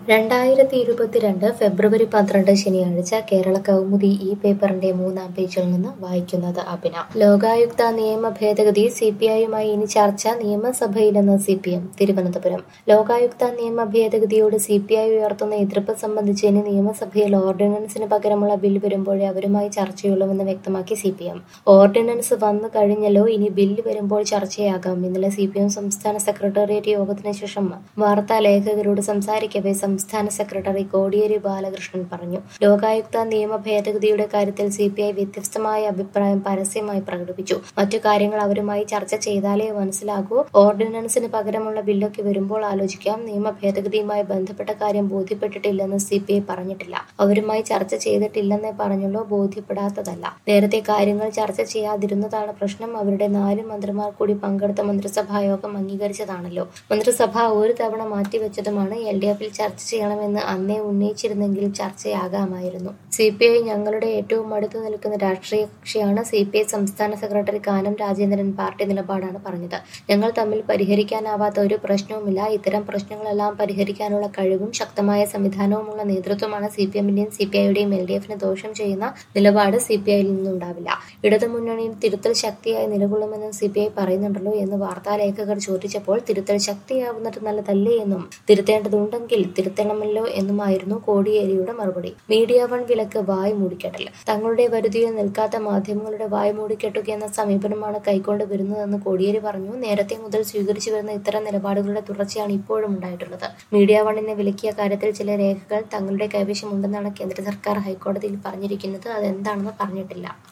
രണ്ടായിരത്തി ഇരുപത്തിരണ്ട് ഫെബ്രുവരി പന്ത്രണ്ട് ശനിയാഴ്ച കേരള കൗമുദി ഈ പേപ്പറിന്റെ മൂന്നാം പേജിൽ നിന്ന് വായിക്കുന്നത് അഭിന ലോകായുക്ത നിയമ ഭേദഗതി സി പി ഐയുമായി ഇനി ചർച്ച നിയമസഭയിലെന്ന് C P M Thiruvananthapuram Lokayukta നിയമ ഭേദഗതിയോട് സി പി ഐ ഉയർത്തുന്ന എതിർപ്പ് സംബന്ധിച്ച് ഇനി നിയമസഭയിൽ ഓർഡിനൻസിന് പകരമുള്ള ബിൽ വരുമ്പോഴേ അവരുമായി ചർച്ചയുള്ളൂവെന്ന് വ്യക്തമാക്കി സി പി എം ഓർഡിനൻസ് വന്നു കഴിഞ്ഞല്ലോ ഇനി ബില്ല് വരുമ്പോൾ ചർച്ചയാകാം ഇന്നലെ സി പി എം സംസ്ഥാന സെക്രട്ടേറിയറ്റ് യോഗത്തിന് ശേഷം വാർത്താ ലേഖകരോട് സംസാരിക്കവേ സംസ്ഥാന സെക്രട്ടറി കോടിയേരി ബാലകൃഷ്ണൻ പറഞ്ഞു ലോകായുക്ത നിയമ ഭേദഗതിയുടെ കാര്യത്തിൽ സി പി ഐ വ്യത്യസ്തമായ അഭിപ്രായം പരസ്യമായി പ്രകടിപ്പിച്ചു മറ്റു കാര്യങ്ങൾ അവരുമായി ചർച്ച ചെയ്താലേ മനസ്സിലാകൂ ഓർഡിനൻസിന് പകരമുള്ള ബില്ലൊക്കെ വരുമ്പോൾ ആലോചിക്കാം നിയമ ഭേദഗതിയുമായി ബന്ധപ്പെട്ട കാര്യം ബോധ്യപ്പെട്ടിട്ടില്ലെന്ന് സി പി ഐ പറഞ്ഞിട്ടില്ല അവരുമായി ചർച്ച ചെയ്തിട്ടില്ലെന്നേ പറഞ്ഞുള്ളൂ ബോധ്യപ്പെടാത്തതല്ല നേരത്തെ കാര്യങ്ങൾ ചർച്ച ചെയ്യാതിരുന്നതാണ് പ്രശ്നം അവരുടെ നാല് മന്ത്രിമാർ കൂടി പങ്കെടുത്ത മന്ത്രിസഭാ യോഗം അംഗീകരിച്ചതാണല്ലോ മന്ത്രിസഭ ഒരു തവണ മാറ്റിവെച്ചതുമാണ് എൽ ഡി എഫിൽ ചർച്ച ചെയ്യണമെന്ന് അന്നേ ഉന്നയിച്ചിരുന്നെങ്കിൽ ചർച്ചയാകാമായിരുന്നു സി പി ഐ ഞങ്ങളുടെ ഏറ്റവും അടുത്ത് നിൽക്കുന്ന രാഷ്ട്രീയ കക്ഷിയാണ് സി പി ഐ സംസ്ഥാന സെക്രട്ടറി കാനം രാജേന്ദ്രൻ പാർട്ടി നിലപാടാണ് പറഞ്ഞത് ഞങ്ങൾ തമ്മിൽ പരിഹരിക്കാനാവാത്ത ഒരു പ്രശ്നവുമില്ല ഇത്തരം പ്രശ്നങ്ങളെല്ലാം പരിഹരിക്കാനുള്ള കഴിവും ശക്തമായ സംവിധാനവുമുള്ള നേതൃത്വമാണ് സി പി എമ്മിന്റെയും സി പി ഐയുടെയും എൽ ഡി എഫിന് ദോഷം ചെയ്യുന്ന നിലപാട് സി പി ഐയിൽ നിന്നുണ്ടാവില്ല ഇടതുമുന്നണിയിൽ തിരുത്തൽ ശക്തിയായി നിലകൊള്ളുമെന്ന് സി പി ഐ പറയുന്നുണ്ടല്ലോ എന്ന് വാർത്താലേഖകർ ചോദിച്ചപ്പോൾ തിരുത്തൽ ശക്തിയാവുന്നത് നല്ലതല്ലേ എന്നും തിരുത്തേണ്ടതുണ്ടെങ്കിൽ തിരുത്തണമല്ലോ എന്നുമായിരുന്നു കോടിയേരിയുടെ മറുപടി മീഡിയ വൺ വിലക്ക് വായ് മൂടിക്കെട്ടൽ തങ്ങളുടെ വരുതിയിൽ നിൽക്കാത്ത മാധ്യമങ്ങളുടെ വായ് മൂടിക്കെട്ടുക എന്ന സമീപനമാണ് കൈക്കൊണ്ട് വരുന്നതെന്ന് കോടിയേരി പറഞ്ഞു നേരത്തെ മുതൽ സ്വീകരിച്ചു വരുന്ന ഇത്തരം നിലപാടുകളുടെ തുടർച്ചയാണ് ഇപ്പോഴും ഉണ്ടായിട്ടുള്ളത് മീഡിയ വണ്ണിനെ വിലക്കിയ കാര്യത്തിൽ ചില രേഖകൾ തങ്ങളുടെ കൈവശമുണ്ടെന്നാണ് കേന്ദ്ര സർക്കാർ ഹൈക്കോടതിയിൽ പറഞ്ഞിരിക്കുന്നത് അതെന്താണെന്ന് പറഞ്ഞിട്ടില്ല